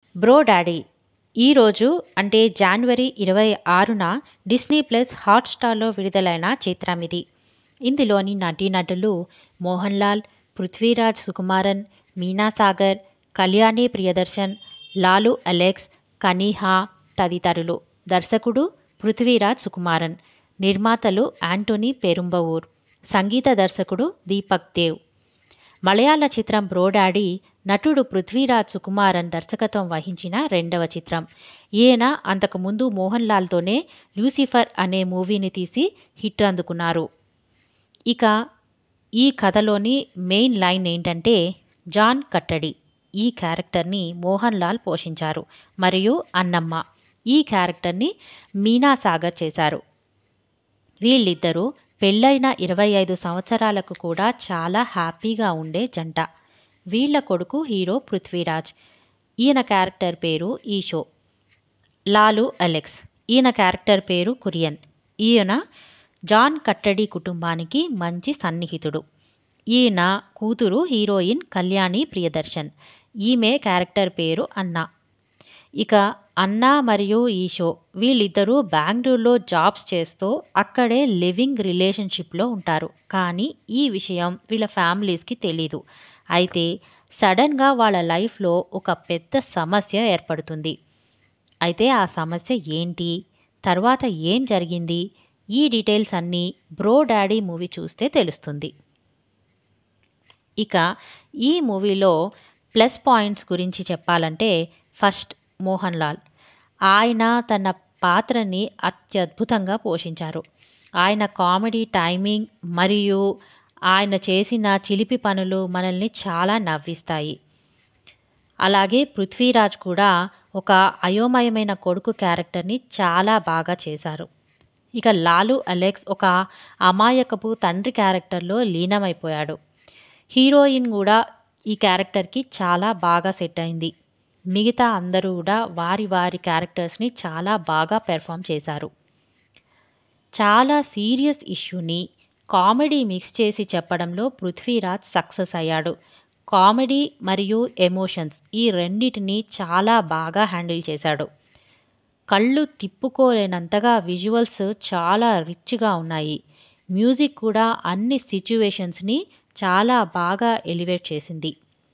bro daddy ఈరోజు అంటే జనవరి ఇరవై ఆరున డిస్నీ ప్లస్ హాట్స్టార్లో విడుదలైన చిత్రం ఇది ఇందులోని నటీనటులు మోహన్ లాల్ పృథ్వీరాజ్ సుకుమారన్ మీనా సాగర్ కళ్యాణి ప్రియదర్శన్ లాలు అలెక్స్ కనీహా తదితరులు దర్శకుడు పృథ్వీరాజ్ సుకుమారన్ నిర్మాతలు యాంటోనీ పెరుంబవూర్ సంగీత దర్శకుడు దీపక్ దేవ్ మలయాళ చిత్రం బ్రో డాడీ నటుడు పృథ్వీరాజ్ సుకుమారన్ దర్శకత్వం వహించిన రెండవ చిత్రం ఈయన అంతకుముందు మోహన్ లాల్తోనే లూసిఫర్ అనే మూవీని తీసి హిట్ అందుకున్నారు ఇక ఈ కథలోని మెయిన్ లైన్ ఏంటంటే జాన్ కట్టడి ఈ క్యారెక్టర్ని మోహన్ లాల్ పోషించారు మరియు అన్నమ్మ ఈ క్యారెక్టర్ని మీనా సాగర్ చేశారు వీళ్ళిద్దరూ పెళ్ళైన ఇరవై ఐదు సంవత్సరాలకు కూడా చాలా హ్యాపీగా ఉండే జంట వీళ్ళ కొడుకు హీరో పృథ్వీరాజ్ ఈయన క్యారెక్టర్ పేరు ఈషో లాలు అలెక్స్ ఈయన క్యారెక్టర్ పేరు కురియన్ ఈయన జాన్ కట్టడి కుటుంబానికి మంచి సన్నిహితుడు ఈయన కూతురు హీరోయిన్ కళ్యాణి ప్రియదర్శన్ ఈమె క్యారెక్టర్ పేరు అన్నా ఇక అన్నా మరియు ఈషో వీళ్ళిద్దరూ బెంగళూరులో జాబ్స్ చేస్తూ అక్కడే లివింగ్ రిలేషన్షిప్లో ఉంటారు కానీ ఈ విషయం వీళ్ళ ఫ్యామిలీస్కి తెలీదు అయితే సడన్గా వాళ్ళ లైఫ్లో ఒక పెద్ద సమస్య ఏర్పడుతుంది అయితే ఆ సమస్య ఏంటి తర్వాత ఏం జరిగింది ఈ డీటెయిల్స్ అన్నీ బ్రో డాడీ మూవీ చూస్తే తెలుస్తుంది ఇక ఈ మూవీలో ప్లస్ పాయింట్స్ గురించి చెప్పాలంటే ఫస్ట్ మోహన్ లాల్ ఆయన తన పాత్రని అత్యద్భుతంగా పోషించారు ఆయన కామెడీ టైమింగ్ మరియు ఆయన చేసిన చిలిపి పనులు మనల్ని చాలా నవ్విస్తాయి అలాగే పృథ్వీరాజ్ కూడా ఒక అయోమయమైన కొడుకు క్యారెక్టర్ని చాలా బాగా చేశారు ఇక లాలు అలెక్స్ ఒక అమాయకపు తండ్రి క్యారెక్టర్లో లీనమైపోయాడు హీరోయిన్ కూడా ఈ క్యారెక్టర్కి చాలా బాగా సెట్ అయింది మిగతా అందరూ కూడా వారి వారి క్యారెక్టర్స్ని చాలా బాగా పెర్ఫామ్ చేశారు చాలా సీరియస్ ఇష్యూని కామెడీ మిక్స్ చేసి చెప్పడంలో పృథ్వీరాజ్ సక్సెస్ అయ్యాడు కామెడీ మరియు ఎమోషన్స్ ఈ రెండిటిని చాలా బాగా హ్యాండిల్ చేశాడు కళ్ళు తిప్పుకోలేనంతగా విజువల్స్ చాలా రిచ్గా ఉన్నాయి మ్యూజిక్ కూడా అన్ని సిచ్యువేషన్స్ని చాలా బాగా ఎలివేట్ చేసింది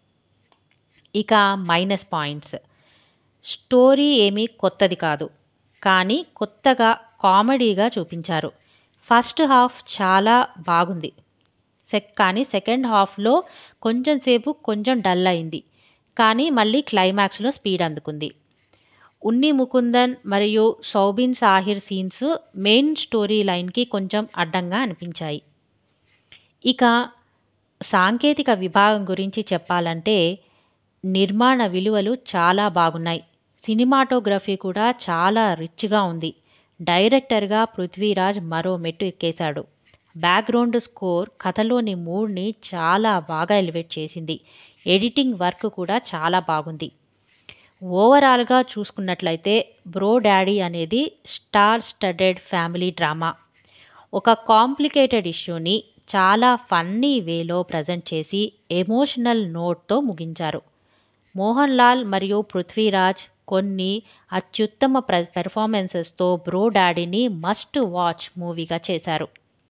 ఇక మైనస్ పాయింట్స్ స్టోరీ ఏమీ కొత్తది కాదు కానీ కొత్తగా కామెడీగా చూపించారు ఫస్ట్ హాఫ్ చాలా బాగుంది సెక్ కానీ సెకండ్ హాఫ్లో కొంచెం సేపు కొంచెం డల్ అయింది కానీ మళ్ళీ క్లైమాక్స్లో స్పీడ్ అందుకుంది ఉన్ని ముకుందన్ మరియు Soubin Shahir scenes main story లైన్కి కొంచెం అడ్డంగా అనిపించాయి ఇక సాంకేతిక విభాగం గురించి చెప్పాలంటే నిర్మాణ విలువలు చాలా బాగున్నాయి సినిమాటోగ్రఫీ కూడా చాలా రిచ్గా ఉంది డైరెక్టర్గా పృథ్వీరాజ్ మరో మెట్టు ఎక్కేశాడు బ్యాక్గ్రౌండ్ స్కోర్ కథలోని మూడ్ని చాలా బాగా ఎలివేట్ చేసింది ఎడిటింగ్ వర్క్ కూడా చాలా బాగుంది ఓవరాల్గా చూసుకున్నట్లయితే బ్రో డాడీ అనేది స్టార్ స్టడెడ్ ఫ్యామిలీ డ్రామా ఒక కాంప్లికేటెడ్ ఇష్యూని చాలా ఫన్నీ వేలో ప్రజెంట్ చేసి ఎమోషనల్ నోట్తో ముగించారు మోహన్ లాల్ మరియు పృథ్వీరాజ్ కొన్ని అత్యుత్తమ ప్ర పెర్ఫార్మెన్సెస్తో బ్రో డాడీని మస్ట్ వాచ్ మూవీగా చేశారు